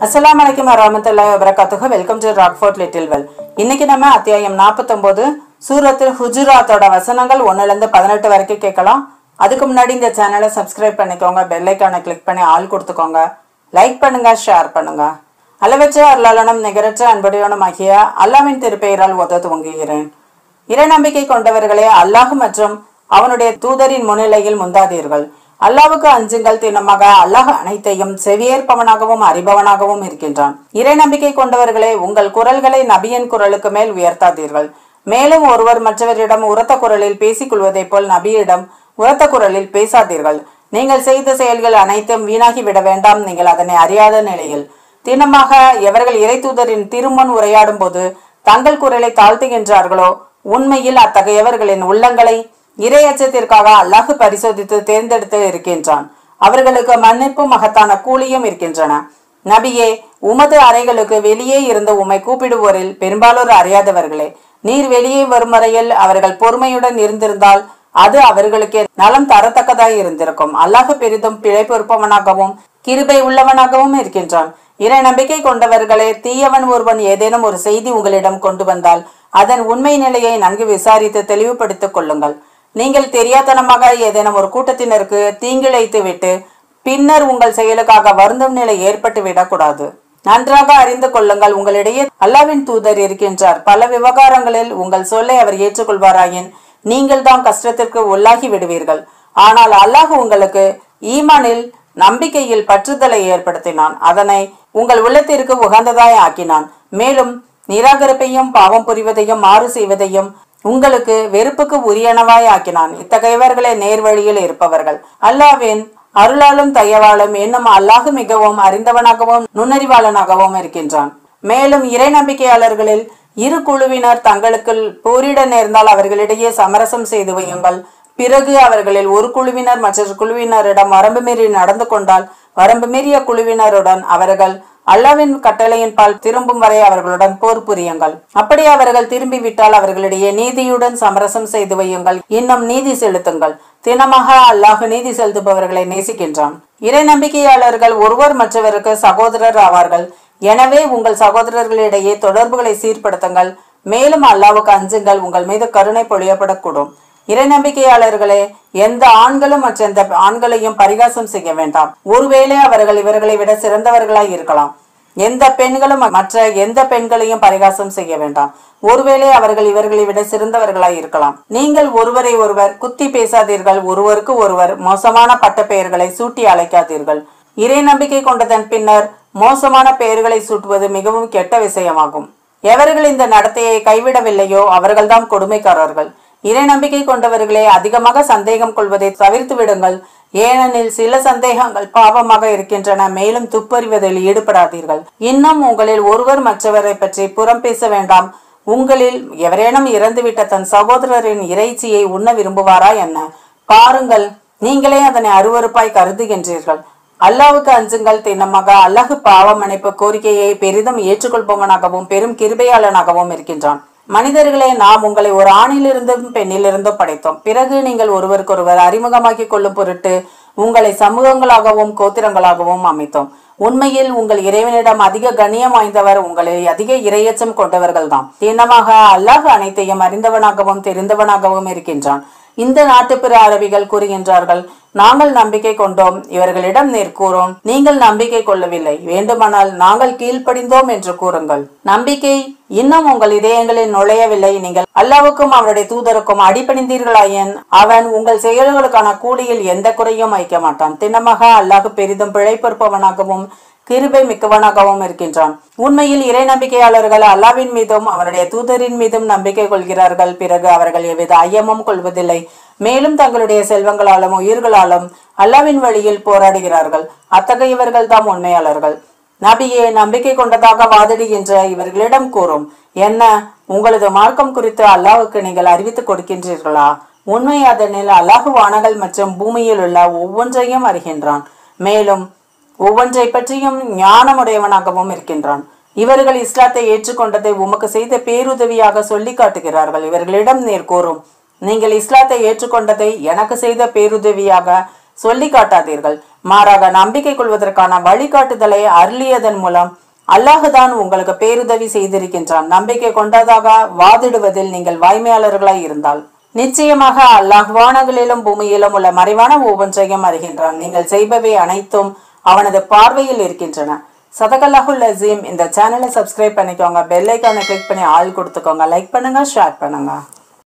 அஸ்ஸலாமு அலைக்கும் வரமத்துல்லாஹி வபரகாத்துஹு welcome to Rockfort little well இன்னைக்கு நம்ம அத்தியாயம் 49 சூரத்தில் ஹுஜுராத்தோட வசனங்கள் ஒன்னுலேருந்து பதினெட்டு வரைக்கும் கேட்கலாம் அதுக்கு முன்னாடி இந்த சேனலை சப்ஸ்கிரைப் பண்ணிக்கோங்க பெல் ஐக்கானை கிளிக் பண்ணி ஆள் கொடுத்துக்கோங்க லைக் பண்ணுங்க ஷேர் பண்ணுங்க அளவற்ற அருளாளனும் நிகரற்ற அன்புடையவனும் ஆகிய அல்லாவின் திருப்பெயரால் உத துவங்குகிறேன் இறை நம்பிக்கை கொண்டவர்களே அல்லாஹ் மற்றும் அவனுடைய தூதரின் முன்னிலையில் முந்தாதீர்கள் அல்லாவுக்கு அஞ்சுங்கள் தினமாக அல்லாஹ் அனைத்தையும் செவியேற்பவனாகவும் அறிபவனாகவும் இருக்கின்றான் இறை நம்பிக்கை கொண்டவர்களே உங்கள் குரல்களை நபியின் குரலுக்கு மேல் உயர்த்தாதீர்கள் மேலும் ஒருவர் மற்றவரிடம் உரத்த குரலில் பேசிக் கொள்வதைப் போல் நபியிடம் உரத்த குரலில் பேசாதீர்கள் நீங்கள் செய்த செயல்கள் அனைத்தும் வீணாகி விட வேண்டாம் நீங்கள் அதனை அறியாத நிலையில் தினமாக எவர்கள் இறை தூதரின் திருமுன் உரையாடும் போது தங்கள் குரலை தாழ்த்துகின்றார்களோ உண்மையில் அத்தகையவர்களின் உள்ளங்களை இறை அச்சத்திற்காக அல்லாஹ் பரிசோதித்து தேர்ந்தெடுத்து இருக்கின்றான் அவர்களுக்கு மன்னிப்பு மகத்தான கூலியும் இருக்கின்றன நபியே உமது அறைகளுக்கு வெளியே இருந்து உம்மை கூப்பிடுவோரில் பெரும்பாலோர் அறியாதவர்களே நீர் வெளியே வரும் வரையில் அவர்கள் பொறுமையுடன் இருந்திருந்தால் அது அவர்களுக்கு நலம் தரத்தக்கதாய் இருந்திருக்கும் அல்லாஹ் பெரிதும் பிழை பொறுப்பவனாகவும் கிருபை உள்ளவனாகவும் இருக்கின்றான் இறை நம்பிக்கை கொண்டவர்களே தீயவன் ஒருவன் ஏதேனும் ஒரு செய்தி உங்களிடம் கொண்டு வந்தால் அதன் உண்மை நிலையை நன்கு விசாரித்து தெளிவுபடுத்திக் கொள்ளுங்கள் நீங்கள் தெரியாதனமாக ஏதேனும் ஒரு கூட்டத்தினருக்கு தீங்கிழைத்து விட்டு பின்னர் உங்கள் செயலுக்காக வருந்தும் நிலை ஏற்பட்டு விடக்கூடாது நன்றாக அறிந்து கொள்ளுங்கள் உங்களிடையே அல்லாவின் தூதர் இருக்கின்றார் பல விவகாரங்களில் உங்கள் சொல்லை அவர் ஏற்றுக்கொள்வாராயின் நீங்கள் தான் கஷ்டத்திற்கு உள்ளாகி விடுவீர்கள் ஆனால் அல்லாஹ் உங்களுக்கு ஈமானில் நம்பிக்கையில் பற்றுதலை ஏற்படுத்தினான் அதனை உங்கள் உள்ளத்திற்கு உகந்ததாய் ஆக்கினான் மேலும் நிராகரிப்பையும் பாவம் புரிவதையும் மாறு செய்வதையும் உங்களுக்கு வெறுப்புக்கு உரியனவாய் ஆக்கினான் இத்தகையவர்களே நேர்வழியில் இருப்பவர்கள் அல்லாவின் அருளாலும் தயவாலும் என்னும் அல்லாஹ் மிகவும் அறிந்தவனாகவும் நுண்ணறிவாளனாகவும் இருக்கின்றான் மேலும் இறை நம்பிக்கையாளர்களில் இரு குழுவினர் தங்களுக்குள் போரிட நேர்ந்தால் அவர்களிடையே சமரசம் செய்து வையுங்கள் பிறகு அவர்களில் ஒரு குழுவினர் மற்றொரு குழுவினரிடம் வரம்பு மீறி நடந்து கொண்டால் வரம்பு மீறிய குழுவினருடன் அவர்கள் அல்லாவின் கட்டளையின் பால் திரும்பும் வரை அவர்களுடன் போர் புரியுங்கள் அப்படி அவர்கள் திரும்பி விட்டால் அவர்களிடையே நீதியுடன் சமரசம் செய்து வையுங்கள் இன்னும் நீதி செலுத்துங்கள் தினமாக அல்லாஹ் நீதி செலுத்துபவர்களை நேசிக்கின்றான் இறை நம்பிக்கையாளர்கள் ஒருவர் மற்றவருக்கு சகோதரர் ஆவார்கள் எனவே உங்கள் சகோதரர்களிடையே தொடர்புகளை சீர்படுத்துங்கள் மேலும் அல்லாவுக்கு அஞ்சுங்கள் உங்கள் மீது கருணை பொழியப்படக்கூடும் இறை நம்பிக்கையாளர்களே எந்த ஆண்களும் மற்ற எந்த ஆண்களையும் பரிகாசம் செய்ய வேண்டாம் ஒருவேளை அவர்கள் இவர்களை விட சிறந்தவர்களாய் இருக்கலாம் எந்த பெண்களும் மற்ற எந்த பெண்களையும் பரிகாசம் செய்ய வேண்டாம் ஒருவேளை அவர்கள் இவர்களை விட சிறந்தவர்களாய் இருக்கலாம் நீங்கள் ஒருவரை ஒருவர் குத்தி பேசாதீர்கள் ஒருவருக்கு ஒருவர் மோசமான பட்ட பெயர்களை சூட்டி அழைக்காதீர்கள் இறை நம்பிக்கை கொண்டதன் பின்னர் மோசமான பெயர்களை சூட்டுவது மிகவும் கெட்ட விஷயமாகும் எவர்கள் இந்த நடத்தையை கைவிடவில்லையோ அவர்கள்தான் கொடுமைக்காரர்கள் இறை நம்பிக்கை கொண்டவர்களே அதிகமாக சந்தேகம் கொள்வதை தவிர்த்து விடுங்கள் ஏனெனில் சில சந்தேகங்கள் பாவமாக இருக்கின்றன மேலும் துப்பறிவதில் ஈடுபடாதீர்கள் இன்னும் உங்களில் ஒருவர் மற்றவரை பற்றி புறம் பேச வேண்டாம் உங்களில் எவரேனும் இறந்துவிட்ட தன் சகோதரரின் இறைச்சியை உண்ண விரும்புவாரா என்ன பாருங்கள் நீங்களே அதனை அருவருப்பாய் கருதுகின்றீர்கள் அல்லாவுக்கு அஞ்சுங்கள் திண்ணமாக அல்லாஹு பாவ மன்னிப்பு கோரிக்கையை பெரிதும் ஏற்றுக்கொள்பவனாகவும் பெரும் கிருபையாளனாகவும் இருக்கின்றான் மனிதர்களே நாம் உங்களை ஒரு ஆணிலிருந்தும் பெண்ணிலிருந்தும் படைத்தோம் பிறகு நீங்கள் ஒருவருக்கொருவர் அறிமுகமாக்கிக் கொள்ளும் பொருட்டு உங்களை சமூகங்களாகவும் கோத்திரங்களாகவும் அமைத்தோம் உண்மையில் உங்கள் இறைவனிடம் அதிக கண்ணியம் வாய்ந்தவர் உங்களை அதிக இரையச்சம் கொண்டவர்கள்தான் தினமாக அல்லாஹ் அனைத்தையும் அறிந்தவனாகவும் தெரிந்தவனாகவும் இருக்கின்றான் இந்த நாட்டுப்புற அரபிகள் கூறுகின்றார்கள் நாங்கள் நம்பிக்கை கொண்டோம் இவர்களிடம் நேர்கூறோம் நீங்கள் நம்பிக்கை கொள்ளவில்லை வேண்டுமானால் நாங்கள் கீழ்ப்படிந்தோம் என்று கூறுங்கள் நம்பிக்கை இன்னும் உங்கள் இதயங்களில் நுழையவில்லை நீங்கள் அல்லாவுக்கும் அவருடைய தூதருக்கும் அடிபணிந்தீர்களாயின் அவன் உங்கள் செயல்களுக்கான கூலியில் எந்த குறையும் வைக்க மாட்டான் தினமாக அல்லாஹ் பெரிதும் பிழை பொறுப்பவனாகவும் கிருபை மிக்கவனாகவும் இருக்கின்றான் உண்மையில் இறை நம்பிக்கையாளர்கள் அல்லாவின் மீதும் அவருடைய தூதரின் மீதும் நம்பிக்கை கொள்கிறார்கள் பிறகு அவர்கள் எவ்வித ஐயமும் கொள்வதில்லை மேலும் தங்களுடைய செல்வங்களாலும் உயிர்களாலும் அல்லாவின் வழியில் போராடுகிறார்கள் அத்தகையவர்கள் தாம் உண்மையாளர்கள் நபியே நம்பிக்கை கொண்டதாக வாதிடுகின்ற இவர்களிடம் கூறும் என்ன உங்களது மார்க்கம் குறித்து அல்லாவுக்கு நீங்கள் அறிவித்துக் கொடுக்கின்றீர்களா உண்மை அதனில் அல்லாஹு வானங்கள் மற்றும் பூமியில் உள்ள ஒவ்வொன்றையும் அறிகின்றான் மேலும் ஒவ்வொன்றை பற்றியும் ஞானமுடையவனாகவும் இருக்கின்றான் இவர்கள் இஸ்லாத்தை ஏற்றுக்கொண்டதை உமக்கு செய்த பேருதவியாக சொல்லி காட்டுகிறார்கள் இவர்களிடம் நேர் கூறும் நீங்கள் இஸ்லாத்தை ஏற்றுக்கொண்டதை எனக்கு செய்த பேருதவியாக சொல்லி காட்டாதீர்கள் மாறாக நம்பிக்கை கொள்வதற்கான வழிகாட்டுதலை அருளியதன் மூலம் அல்லாஹுதான் உங்களுக்கு பேருதவி செய்திருக்கின்றான் நம்பிக்கை கொண்டதாக வாதிடுவதில் நீங்கள் வாய்மையாளர்களாய் இருந்தால் நிச்சயமாக அல்லாஹ் வானங்களிலும் பூமியிலும் உள்ள மறைவான ஒவ்வொன்றையும் அறிகின்றான் நீங்கள் செய்பவை அனைத்தும் அவனது பார்வையில் இருக்கின்றன சதகல்லாஹுல் அசீம் இந்த சேனலை சப்ஸ்கிரைப் பண்ணிக்கோங்க பெல் ஐக்கானை கிளிக் பண்ணி ஆள் கொடுத்துக்கோங்க லைக் பண்ணுங்க ஷேர் பண்ணுங்க